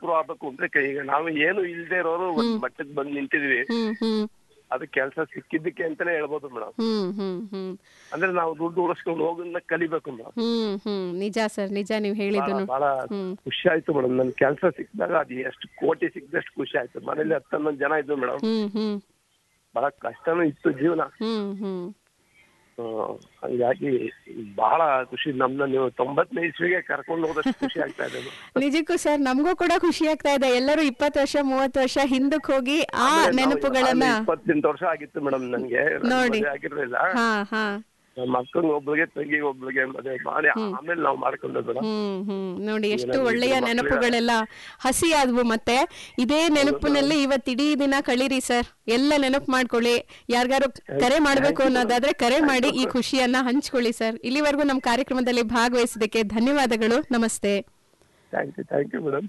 Improve ಆಗ್ಬೇಕು ಅಂದ್ರೆ ಕ- ಈಗ ನಾವು ಏನು ಇಲ್ದೇ ಇರೋರು ಒಂದ್ ಮಟ್ಟಕ್ಕೆ ಬಂದು ನಿಂತಿದೀವಿ ಹ್ಮ್ ಹ್ಮ್ ಅದು ಕೆಲಸ ಸಿಕ್ಕಿದ್ದಕ್ಕೆ ಅಂತಾನೆ ಹೇಳ್ಬೋದು ಮೇಡಮ್ ಹ್ಮ್ ಹ್ಮ್ ಹ್ಮ್ ಅಂದ್ರೆ ನಾವು ದುಡ್ಡು ಉಳಿಸ್ಕೊಂಡು ಹೋಗೋದನ್ನ ಕಲಿಬೇಕು ಮೇಡಮ್ ಹ್ಮ್ ಹ್ಮ್ ನಿಜ ಸರ್ ನಿಜ ನೀವು ಹೇಳಿದ್ದು ಬಹಳ ಹ್ಮ್ ಖುಷಿ ಆಯ್ತು ಮೇಡಮ್ ನನ್ ಕೆಲಸ ಸಿಕ್ಕಿದಾಗ ಅದು ಎಷ್ಟು ಕೋಟಿ ಸಿಕ್ಕಿದಷ್ಟು ಖುಷಿ ಆಯ್ತು ಮನೇಲಿ ಹತ್ತು ಹನ್ನೊಂದು ಜನ ಇದ್ರು ಮೇಡಮ್ ಹ್ಮ್ ಹ್ಮ್ ಬಹಳ ಕಷ್ಟನೂ ಇತ್ತು ಜೀವನ ಹ್ಮ್ ಹ್ಮ್ ಹ್ಮ್. ಹಂಗಾಗಿ ಬಹಳ ಖುಷಿ ನಮ್ನ ನೀವು ತೊಂಬತ್ತನೇ ಇಸ್ವಿಗೆ ಕರ್ಕೊಂಡು ಹೋದಷ್ಟು ಖುಷಿ ಆಗ್ತಾ ಇದೆ madam. ನಿಜಕ್ಕೂ ಸರ್ ನಮಗೂ ಕೂಡ ಖುಷಿ ಆಗ್ತಾ ಇದೆ ಎಲ್ಲರೂ ಇಪ್ಪತ್ತು ವರ್ಷ ಮೂವತ್ತು ವರ್ಷ ಹಿಂದಕ್ಕೆ ಹೋಗಿ ಆ ಆಮೇಲೆ ನಾವು ನೆನಪುಗಳನ್ನ ಆಮೇಲೆ ಇಪ್ಪತ್ತೆಂಟು ವರ್ಷ ಆಗಿತ್ತು ಮೇಡಮ್ ನನ್ಗೆ ನೋಡಿ. ಮದುವೆ ಆಗಿರ್ಲಿಲ್ಲ ಹಾ ಹಾ ನಮ್ಮ ಮಕ್ಕಳಿಗೆ ಒಬ್ಳಿಗೆ ತಂಗಿ ಒಬ್ಳಿಗೆ ಮದುವೆ ಮಾಡಿ ಆಮೇಲೆ ನಾವು ಮಾಡ್ಕೊಂಡ್ವಿ ಮೇಡಮ್ ಹ್ಮ್ ಹ್ಮ್ ನೋಡಿ ಎಷ್ಟು ಏನಾದ್ರು ಒಳ್ಳೆಯ ಇದ್ರೆ ಮಕ್ಳಿಗೆ- ನೆನಪುಗಳೆಲ್ಲ ಹಸಿ ಆದ್ವು ಮತ್ತೆ ಇದೇ ನೆನಪಿನಲ್ಲಿ ಇವತ್ತು ಇಡೀ ದಿನ ಕಳೀರಿ ಸರ್ ಎಲ್ಲ ನೆನಪು ಮಾಡ್ಕೊಳ್ಳಿ ಯಾರಿಗಾರು ಕರೆ ಮಾಡ್ಬೇಕು ಅನ್ನೋದಾದ್ರೆ ಕರೆ ಮಾಡಿ ಈ ಖುಷಿಯನ್ನ ಹಂಚ್ಕೊಳ್ಳಿ ಸರ್ ಇಲ್ಲಿವರೆಗೂ ನಮ್ಮ ಕಾರ್ಯಕ್ರಮದಲ್ಲಿ ಭಾಗವಹಿಸಿದ್ದಕ್ಕೆ ಧನ್ಯವಾದಗಳು ನಮಸ್ತೆ thank you thank you madam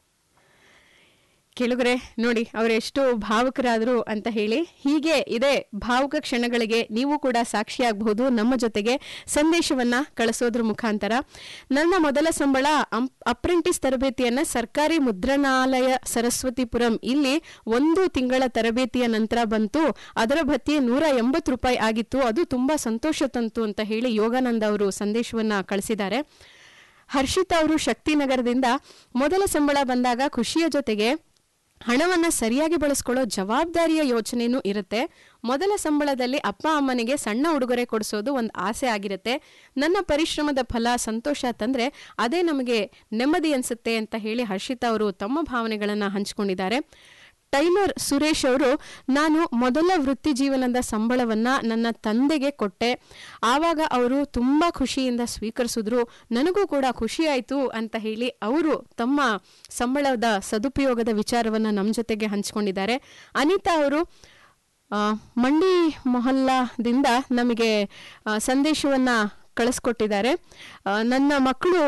ಕೇಳುಗರೆ ನೋಡಿ ಅವರು ಎಷ್ಟು ಭಾವುಕರಾದರು ಅಂತ ಹೇಳಿ ಹೀಗೆ ಇದೇ ಭಾವುಕ ಕ್ಷಣಗಳಿಗೆ ನೀವು ಕೂಡ ಸಾಕ್ಷಿಯಾಗಬಹುದು ನಮ್ಮ ಜೊತೆಗೆ ಸಂದೇಶವನ್ನ ಕಳಿಸೋದ್ರ ಮುಖಾಂತರ ನನ್ನ ಮೊದಲ ಸಂಬಳ ಅಪ್ರೆಂಟಿಸ್ ತರಬೇತಿಯನ್ನ ಸರ್ಕಾರಿ ಮುದ್ರಣಾಲಯ ಸರಸ್ವತಿಪುರಂ ಇಲ್ಲಿ ಒಂದು ತಿಂಗಳ ತರಬೇತಿಯ ನಂತರ ಬಂತು ಅದರ ಭತ್ಯೆ ನೂರ ಎಂಬತ್ತು ರೂಪಾಯಿ ಆಗಿತ್ತು ಅದು ತುಂಬಾ ಸಂತೋಷ ತಂತು ಅಂತ ಹೇಳಿ ಯೋಗಾನಂದ ಅವರು ಸಂದೇಶವನ್ನ ಕಳಿಸಿದ್ದಾರೆ ಹರ್ಷಿತಾ ಅವರು ಶಕ್ತಿನಗರದಿಂದ ಮೊದಲ ಸಂಬಳ ಬಂದಾಗ ಖುಷಿಯ ಜೊತೆಗೆ ಹಣವನ್ನ ಸರಿಯಾಗಿ ಬಳಸ್ಕೊಳ್ಳೋ ಜವಾಬ್ದಾರಿಯ ಯೋಚನೆನೂ ಇರುತ್ತೆ ಮೊದಲ ಸಂಬಳದಲ್ಲಿ ಅಪ್ಪ ಅಮ್ಮನಿಗೆ ಸಣ್ಣ ಉಡುಗೊರೆ ಕೊಡಿಸೋದು ಒಂದು ಆಸೆ ಆಗಿರುತ್ತೆ ನನ್ನ ಪರಿಶ್ರಮದ ಫಲ ಸಂತೋಷ ತಂದ್ರೆ ಅದೇ ನಮಗೆ ನೆಮ್ಮದಿ ಅನ್ಸುತ್ತೆ ಅಂತ ಹೇಳಿ ಹರ್ಷಿತಾ ಅವರು ತಮ್ಮ ಭಾವನೆಗಳನ್ನ ಹಂಚಿಕೊಂಡಿದ್ದಾರೆ ಟೈಲರ್ ಸುರೇಶ್ ಅವರು ನಾನು ಮೊದಲ ವೃತ್ತಿ ಜೀವನದ ಸಂಬಳವನ್ನ ನನ್ನ ತಂದೆಗೆ ಕೊಟ್ಟೆ ಆವಾಗ ಅವರು ತುಂಬಾ ಖುಷಿಯಿಂದ ಸ್ವೀಕರಿಸಿದ್ರು ನನಗೂ ಕೂಡ ಖುಷಿ ಆಯ್ತು ಅಂತ ಹೇಳಿ ಅವರು ತಮ್ಮ ಸಂಬಳದ ಸದುಪಯೋಗದ ವಿಚಾರವನ್ನ ನಮ್ಮ ಜೊತೆಗೆ ಹಂಚಿಕೊಂಡಿದ್ದಾರೆ ಅನಿತಾ ಅವರು ಆ, ಮಂಡಿ ಮೊಹಲ್ಲಾದಿಂದ ನಮಗೆ ಆ, ಸಂದೇಶವನ್ನ ಕಳಿಸ್ಕೊಟ್ಟಿದ್ದಾರೆ ಆ, ನನ್ನ ಮಕ್ಕಳು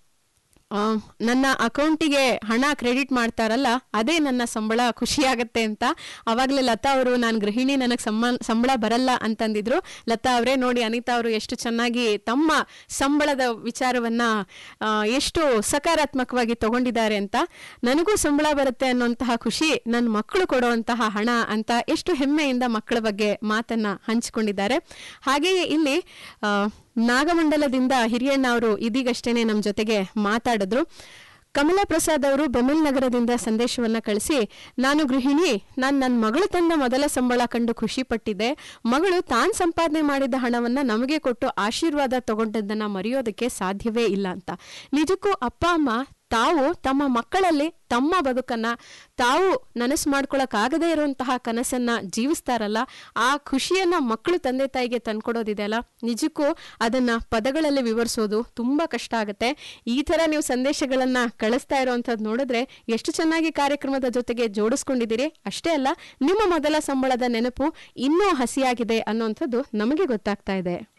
ಆ, ನನ್ನ ಅಕೌಂಟಿಗೆ ಹಣ ಕ್ರೆಡಿಟ್ ಮಾಡ್ತಾರಲ್ಲ ಅದೇ ನನ್ನ ಸಂಬಳ ಖುಷಿಯಾಗತ್ತೆ ಅಂತ ಅವಾಗಲೇ ಲತಾ ಅವರು ನಾನು ಗೃಹಿಣಿ ನನಗೆ ಸಂಬ ಸಂಬಳ ಬರಲ್ಲ ಅಂತಂದಿದ್ರು ಲತಾ ಅವರೇ ನೋಡಿ ಅನಿತಾ ಅವರು ಎಷ್ಟು ಚೆನ್ನಾಗಿ ತಮ್ಮ ಸಂಬಳದ ವಿಚಾರವನ್ನ ಆ, ಎಷ್ಟು ಸಕಾರಾತ್ಮಕವಾಗಿ ತಗೊಂಡಿದ್ದಾರೆ ಅಂತ ನನಗೂ ಸಂಬಳ ಬರುತ್ತೆ ಅನ್ನುವಂತಹ ಖುಷಿ ನನ್ನ ಮಕ್ಕಳು ಕೊಡುವಂತಹ ಹಣ ಅಂತ ಎಷ್ಟು ಹೆಮ್ಮೆಯಿಂದ ಮಕ್ಕಳ ಬಗ್ಗೆ ಮಾತನ್ನ ಹಂಚಿಕೊಂಡಿದ್ದಾರೆ ಹಾಗೆಯೇ ಇಲ್ಲಿ ಆ, ನಾಗಮಂಡಲದಿಂದ ಹಿರಿಯಣ್ಣ ಅವರು ಇದೀಗಷ್ಟೇನೆ ನಮ್ಮ ಜೊತೆಗೆ ಮಾತಾಡಿದ್ರು ಕಮಲಾ ಪ್ರಸಾದ್ ಅವರು ಬೆಮಿಲ್ ನಗರದಿಂದ ಸಂದೇಶವನ್ನ ಕಳಿಸಿ ನಾನು ಗೃಹಿಣಿ ನಾನು ನನ್ನ ಮಗಳು ತಂದ ಮೊದಲ ಸಂಬಳ ಕಂಡು ಖುಷಿ ಪಟ್ಟಿದ್ದೆ ಮಗಳು ತಾನ್ ಸಂಪಾದನೆ ಮಾಡಿದ ಹಣವನ್ನ ನಮಗೆ ಕೊಟ್ಟು ಆಶೀರ್ವಾದ ತಗೊಂಡದ್ದನ್ನ ಮರೆಯೋದಕ್ಕೆ ಸಾಧ್ಯವೇ ಇಲ್ಲ ಅಂತ ನಿಜಕ್ಕೂ ಅಪ್ಪ ಅಮ್ಮ ತಾವು ತಮ್ಮ ಮಕ್ಕಳಲ್ಲಿ ತಮ್ಮ ಬದುಕನ್ನ ತಾವು ನನಸು ಮಾಡ್ಕೊಳಕ್ಕಾಗದೇ ಇರುವಂತಹ ಕನಸನ್ನ ಜೀವಿಸ್ತಾರಲ್ಲ ಆ ಖುಷಿಯನ್ನ ಮಕ್ಕಳು ತಂದೆ ತಾಯಿಗೆ ತಂದ್ಕೊಡೋದಿದೆಯಲ್ಲ ನಿಜಕ್ಕೂ ಅದನ್ನ ಪದಗಳಲ್ಲಿ ವಿವರಿಸೋದು ತುಂಬಾ ಕಷ್ಟ ಆಗುತ್ತೆ ಈ ತರ ನೀವು ಸಂದೇಶಗಳನ್ನ ಕಳಿಸ್ತಾ ಇರೋವಂಥದ್ದು ನೋಡಿದ್ರೆ ಎಷ್ಟು ಚೆನ್ನಾಗಿ ಕಾರ್ಯಕ್ರಮದ ಜೊತೆಗೆ ಜೋಡಿಸ್ಕೊಂಡಿದ್ದೀರಿ ಅಷ್ಟೇ ಅಲ್ಲ ನಿಮ್ಮ ಮೊದಲ ಸಂಬಳದ ನೆನಪು ಇನ್ನೂ ಹಸಿಯಾಗಿದೆ ಅನ್ನೋಂಥದ್ದು ನಮಗೆ ಗೊತ್ತಾಗ್ತಾ ಇದೆ